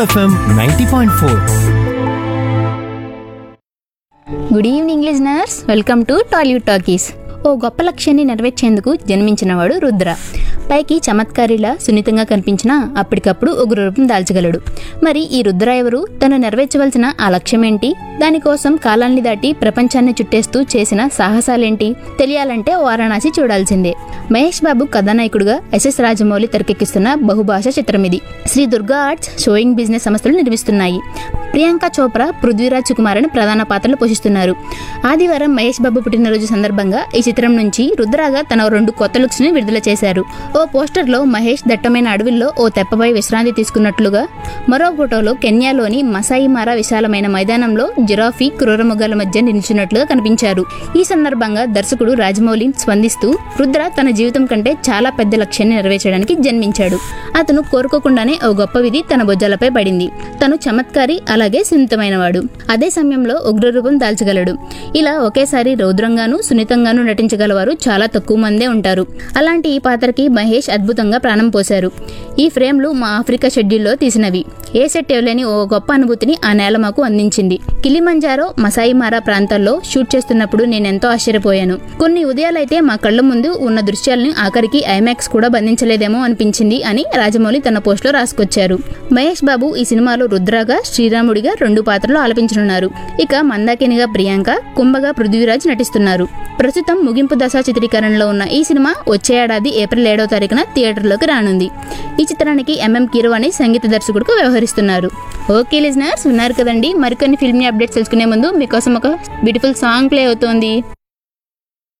FM ninety point four good evening listeners welcome to Tollywood talkies ఓ గొప్ప లక్ష్యాన్ని నెరవేర్చేందుకు జన్మించినవాడు రుద్ర పైకి చమత్కారిలా సున్నితంగా కనిపించినా అప్పటికప్పుడు ఉగ్ర రూపం దాల్చగలడు మరి ఈ రుద్ర ఎవరు తను నెరవేర్చవలసిన ఆ లక్ష్యం ఏంటి దానికోసం కాలాన్ని దాటి ప్రపంచాన్ని చుట్టేస్తూ చేసిన సాహసాలేంటి తెలియాలంటే వారణాసి చూడాల్సిందే మహేష్ బాబు కథానాయకుడుగా ఎస్ఎస్ రాజమౌళి తెరకెక్కిస్తున్న బహుభాష చిత్రం ఇది Shri Durga Arts Showing Business సంస్థలు నిర్మిస్తున్నాయి ప్రియాంక చోప్రా పృథ్వీరాజ్ సుకుమార్ అని ప్రధాన పాత్రలు పోషిస్తున్నారు ఆదివారం మహేష్ బాబు పుట్టినరోజు సందర్భంగా ఈ చిత్రం నుంచి రుద్రాగా తన రెండు కొత్త లుక్స్ ని విడుదల చేశారు ఓ పోస్టర్ లో మహేష్ దట్టమైన అడవిలో ఓ తెప్పపై విశ్రాంతి తీసుకున్నట్లుగా మరో ఫోటోలో కెన్యాలోని మసాయి మారా విశాలమైన మైదానంలో జిరాఫీ క్రూరముగాల మధ్య నిలిచినట్లుగా కనిపించారు ఈ సందర్భంగా దర్శకుడు రాజమౌళి స్పందిస్తూ రుద్ర తన జీవితం కంటే చాలా పెద్ద లక్ష్యాన్ని నెరవేర్చడానికి జన్మించాడు అతను కోరుకోకుండానే ఓ గొప్ప విధి తన భుజాలపై పడింది తను చమత్కారి అలాగే సున్నితమైనవాడు అదే సమయంలో ఉగ్రరూపం దాల్చగలడు ఇలా ఒకేసారి రౌద్రంగాను సున్నితంగాను నటించగలవారు చాలా తక్కువ మందే ఉంటారు అలాంటి ఈ పాత్రకి మహేష్ అద్భుతంగా ప్రాణం పోశారు ఈ ఫ్రేమ్లు మా ఆఫ్రికా షెడ్యూల్లో తీసినవి ఏ సెట్ ఇవ్వలేని ఓ గొప్ప అనుభూతిని ఆ నేల మాకు అందించింది కిలిమంజారో మసాయిమారా ప్రాంతాల్లో షూట్ చేస్తున్నప్పుడు నేనెంతో ఆశ్చర్యపోయాను కొన్ని ఉదయాలైతే మా కళ్ళ ముందు ఉన్న దృశ్యాలను ఆఖరికి ఐమాక్స్ కూడా బంధించలేదేమో అనిపించింది అని రాజమౌళి తన పోస్టులో రాసుకొచ్చారు మహేష్ బాబు ఈ సినిమాలో రుద్రగా శ్రీరాముడిగా రెండు పాత్రలు ఆలపించనున్నారు ఇక మందాకినిగా ప్రియాంక కుంభగా పృథ్వీరాజ్ నటిస్తున్నారు ప్రస్తుతం ముగింపు దశ చిత్రీకరణలో ఉన్న ఈ సినిమా వచ్చే ఏడాది ఏప్రిల్ ఏడవ తారీఖున థియేటర్లోకి రానుంది ఈ చిత్రానికి ఎంఎం కీరవాణి సంగీత దర్శకుడుగా వ్యవహరిస్తున్నారు ఓకే లిజనర్స్ విన్నారు కదండి మరికొన్ని ఫిల్మీ అప్డేట్స్ తెలుసుకునే ముందు మీకోసం ఒక బ్యూటిఫుల్ సాంగ్ ప్లే అవుతోంది